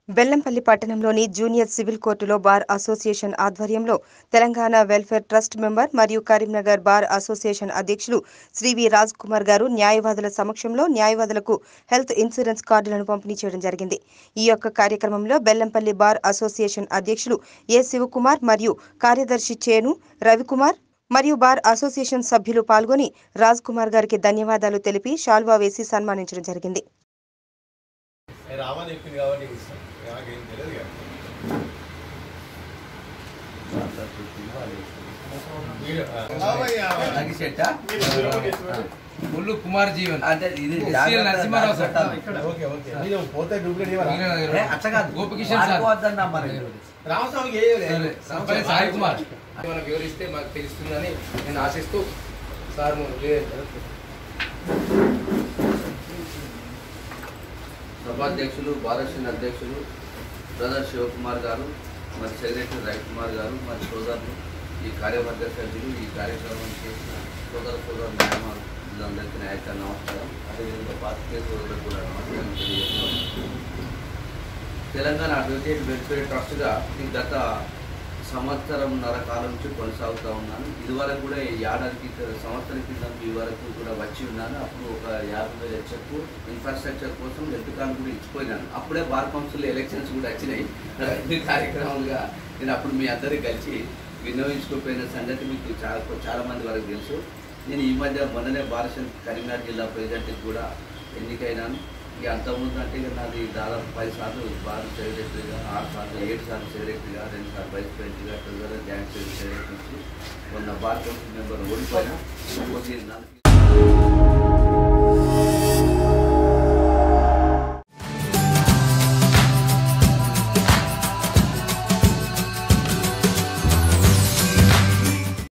బెల్లంపల్లి పట్టణంలోని junior civil కోర్టులో bar association ఆధ్వర్యంలో తెలంగాణ వెల్ఫేర్ ట్రస్ట్ మెంబర్ మరియు కరీంనగర్ బార్ అసోసియేషన్ అధ్యక్షులు శ్రీ వి రాజ్ కుమార్ గారు న్యాయవాదుల సమక్షంలో న్యాయవాదులకు హెల్త్ ఇన్సూరెన్స్ కార్డులను పంపిణీ చేయడం జరిగింది ఈ యొక్క కార్యక్రమంలో బెల్లంపల్లి బార్ అసోసియేషన్ అధ్యక్షులు ఏ శివకుమార్ మరియు కార్యదర్శి చేను రవికుమార్ మరియు బార్ అసోసియేషన్ సభ్యులు పాల్గొని రాజ్ కుమార్ గారికి ధన్యవాదాలు తెలిపి షాల్వా వేసి సన్మానించడం జరిగింది నేను రామని చెప్పింది కాబట్టి నీకు ఇస్తాను నాకేం తెలియదు కదా వీడియో, ఆ. తగ్గిసేట ముళ్ళు కుమార్ జీవన్ అంటే ఇది ఎస్సీఎల్ నరసింహారావు సార్. జాగ్రత్త ఓకే ఓకే మీరు పోతే డూప్లికేట్ ఇవ్వరా? ఏ, అట్లా కాదు. గోపికిషన్ సార్. వాడుకోవద్దన్నా మరి రామస్వామికి ఏయలే. సరే, సంపల్లి సాయి కుమార్ మనకు వివరిస్తే మాకు తెలుస్తుందని నేను ఆశిస్తూ సార్ సభాధ్యక్షులు భారతీయ అధ్యక్షులు బ్రదర్ శివకుమార్ గారు మరి సెక్రటరీ రవికుమార్ గారు మరి సోదరులు ఈ కార్యవర్గ సభ్యులు ఈ కార్యక్రమం చేసిన సోదర సోదరు న్యాయవాదులందరికీ నాయక నమస్కారం అదేవిధంగా పాత్రికేయ సోదరులకు కూడా నమస్కారం తెలియజేస్తున్నాను తెలంగాణ అడ్వకేట్ వెల్ఫేర్ ట్రస్ట్గా ఈ గత సంవత్సరంన్నర కాలం నుంచి కొనసాగుతూ ఉన్నాను ఇదివరకు కూడా ఈ ఏడాదికి క్రితం- సంవత్సరం కింద ఈ వరకు కూడా వచ్చి ఉన్నాను అప్పుడు ఒక యాభై వేల చెక్కు ఇన్ఫ్రాస్ట్రక్చర్ కోసం హెల్త్ కార్డు కూడా ఇచ్చిపోయినాను అప్పుడే బార్ కౌన్సిల్ ఎలక్షన్స్ కూడా వచ్చినాయి ఈ కార్యక్రమాలుగా నేను అప్పుడు మీ అందరికి కలిసి వినియోగించుకోపోయిన సంగతి మీకు చాలా చాలా మంది వరకు తెలుసు నేను ఈ మధ్య మొన్ననే భారత కరీంనగర్ జిల్లా ప్రెసిడెంట్కి కూడా ఎన్నికైనాను ఇక అంతకుముందు అంటే ఇక నాది దాదాపు పది సార్లు బార్ సెక్రటరీగా ఆరు సార్లు ఏడు సార్లు సెక్రటరీగా రెండు సార్లు వైస్ ప్రెసిడెంట్గా ట్రెజరర్ జాయింట్ సెక్రటరీ నుంచి మొన్న బార్ కౌన్సిల్ మెంబర్ ఓడిపోయినా ఓడిపోయి నాకు